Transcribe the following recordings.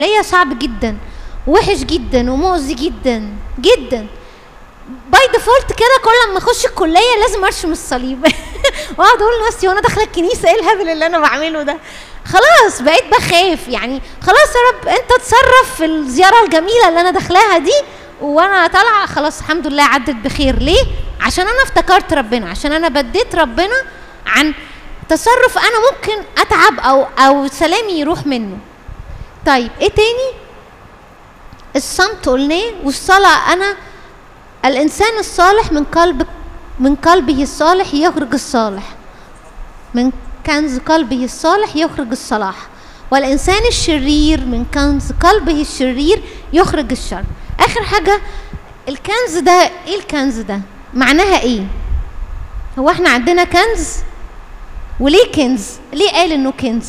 ليا صعب جدا وحش جدا ومؤذي جدا جدا باي ديفولت كده كل ما اخش الكليه لازم ارشم الصليب واقعد اقول لنفسي وانا داخله الكنيسه ايه الهبل اللي انا بعمله ده خلاص بقيت بخاف يعني خلاص يا رب انت تصرف في الزياره الجميله اللي انا داخلاها دي وانا طالعه خلاص الحمد لله عدت بخير ليه عشان انا افتكرت ربنا عشان انا بديت ربنا عن تصرف انا ممكن اتعب او او سلامي يروح منه طيب ايه تاني الصمت قلناه والصلاه انا الانسان الصالح من قلب من قلبه الصالح يخرج الصالح من كنز قلبه الصالح يخرج الصلاح والانسان الشرير من كنز قلبه الشرير يخرج الشر اخر حاجه الكنز ده ايه الكنز ده معناها ايه هو احنا عندنا كنز وليه كنز ليه قال انه كنز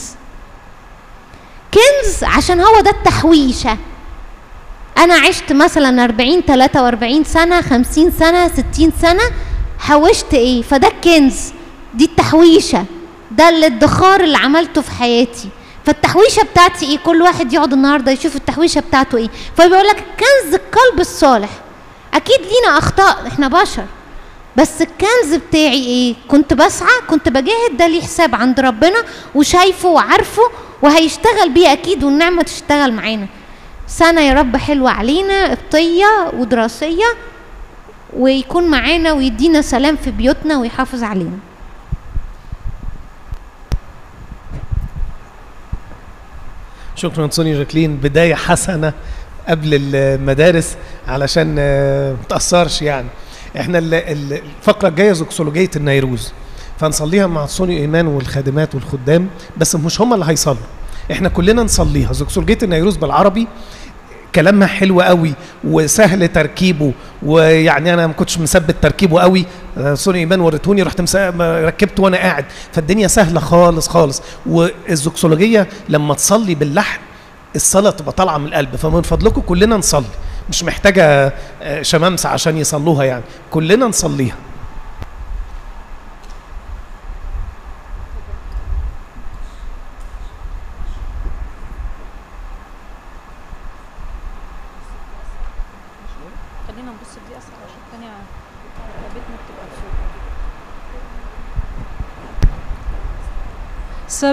كنز عشان هو ده التحويشه انا عشت مثلا 40 43 سنه 50 سنه 60 سنه حوشت ايه فده الكنز دي التحويشه ده الادخار اللي عملته في حياتي فالتحويشه بتاعتي ايه كل واحد يقعد النهارده يشوف التحويشه بتاعته ايه فبيقول لك كنز القلب الصالح اكيد لينا اخطاء احنا بشر بس الكنز بتاعي ايه كنت بسعى كنت بجاهد ده ليه حساب عند ربنا وشايفه وعارفه وهيشتغل بيه اكيد والنعمه تشتغل معانا سنة يا رب حلوة علينا قبطية ودراسية ويكون معانا ويدينا سلام في بيوتنا ويحافظ علينا شكرا سوني جاكلين بداية حسنة قبل المدارس علشان آه، ما تأثرش يعني احنا ال- ال- الفقرة الجاية زوكسولوجية النيروز فنصليها مع سوني ايمان والخادمات والخدام بس مش هم اللي هيصلوا احنا كلنا نصليها زوكسولوجية النيروز بالعربي كلامها حلو قوي وسهل تركيبه ويعني انا ما كنتش مثبت تركيبه قوي آه، سوني ايمان وريتوني رحت مسا- ما ركبته وانا قاعد فالدنيا سهله خالص خالص والزوكسولوجيه لما تصلي باللحن الصلاه تبقى طالعه من القلب فمن فضلكم كلنا نصلي مش محتاجه آه، شمامسه عشان يصلوها يعني كلنا نصليها خلينا نبص دي اسرع عشان الثانيه بيتنا بتبقى بصوت